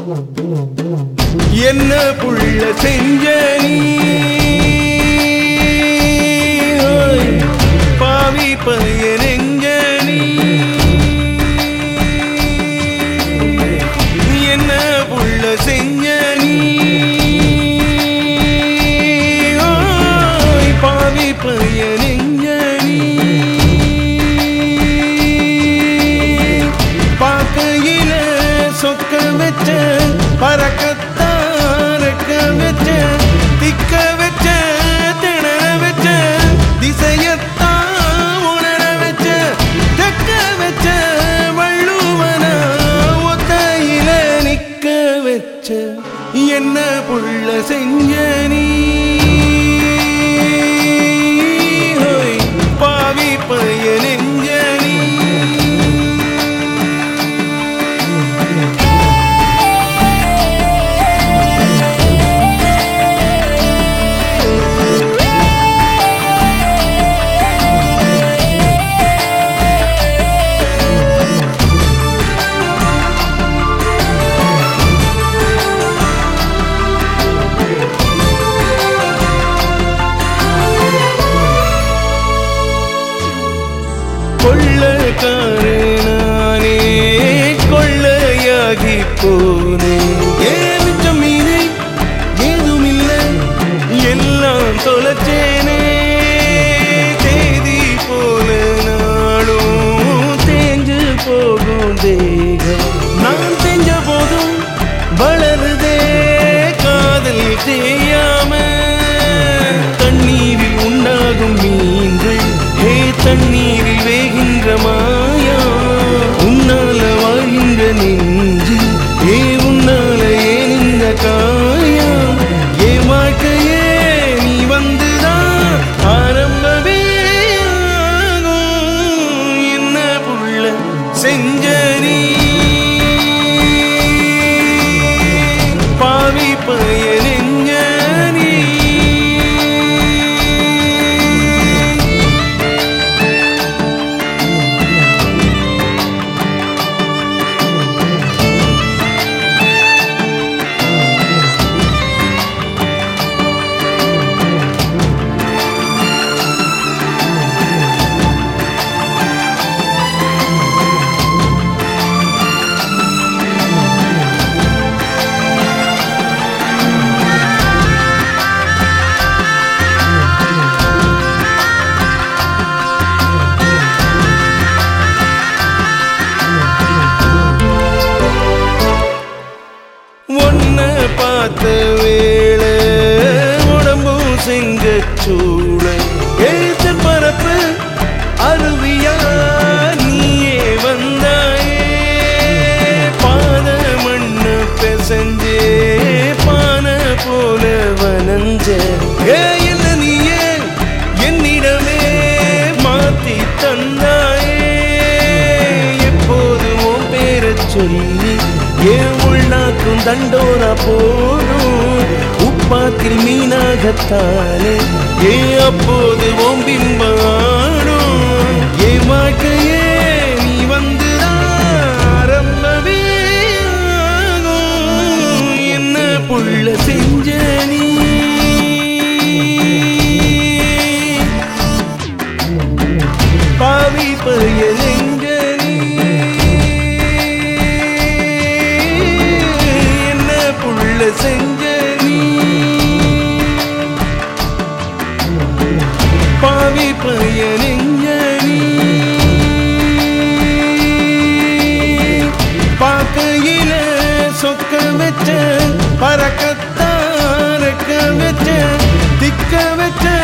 என்ன புள்ள செஞ்ச நீ ஓய், பாவி பையன் எங்க நீ என்ன புள்ள செஞ்ச நீ ஓய், பாவி பையன் எங்க நீ பார்க்கையில சொக்க வச்ச பறக்கத்தான் ரெக்க வச்ச திக்க வச்ச திணற வச்ச திசையத்தான் உணர வச்ச தெக்க வச்ச வள்ளுவன ஒத்தையில நிக்க வச்ச என்ன புள்ள செஞ்ச நீ ஹோய், பாவி பையன் எங்க நீ கொள்ளக்காரனானே கொள்ளையாகி போனேன் ஏன் மிச்சம் மீனே ஏதுமில்லை எல்லாம் தொலைச்சேனே தேதி போல நாளும் தேஞ்சு போகும் தேகம் நான் செஞ்ச போதும் வளருதே காதல் செய்யாம தண்ணீரில் உண்டாகும் மீன்கள் ஹே தண்ணீரில் வேகின்ற மாயா உன்னால வாழ்கின்ற நெஞ்சு ஏ உன்னால ஏன் இந்த காயா ஏ வாழ்க்கையே நீ வந்துதான் ஆரம்பமே ஆகும். என்ன புள்ள செஞ்ச நீ பாவி பயன் எங்க நீ ஒன்ன பார்த்த வேளை உடம்பும் செங்க சூழ எழுத்து பரப்பு அருவியா நீயே வந்தாயே பாத மண்ணு பெசஞ்சே பான போல வனஞ்ச ஏ என்ன நீயே என்னிடமே மாத்தி தந்தாயே எப்போதும் உன் பேரச் சொல்லி ஏன் உள்நாக்கும் தண்டோரா போடும் உப்பாத்தில் மீனாகத்தானே ஏ அப்போது ஓம் பிம்பாடும் ஏ வாழ்க்கையே நீ வந்து ஆரம்பமே ஆகும். என்ன புள்ள செஞ்ச நீ பாவி பையன் எங்க நீ என்ன புள்ள செஞ்ச நீ பாவி பையன் எங்க நீ பார்க்கையில சொக்க வச்ச பறக்கத்தான் ரெக்க வச்ச திக்க வச்ச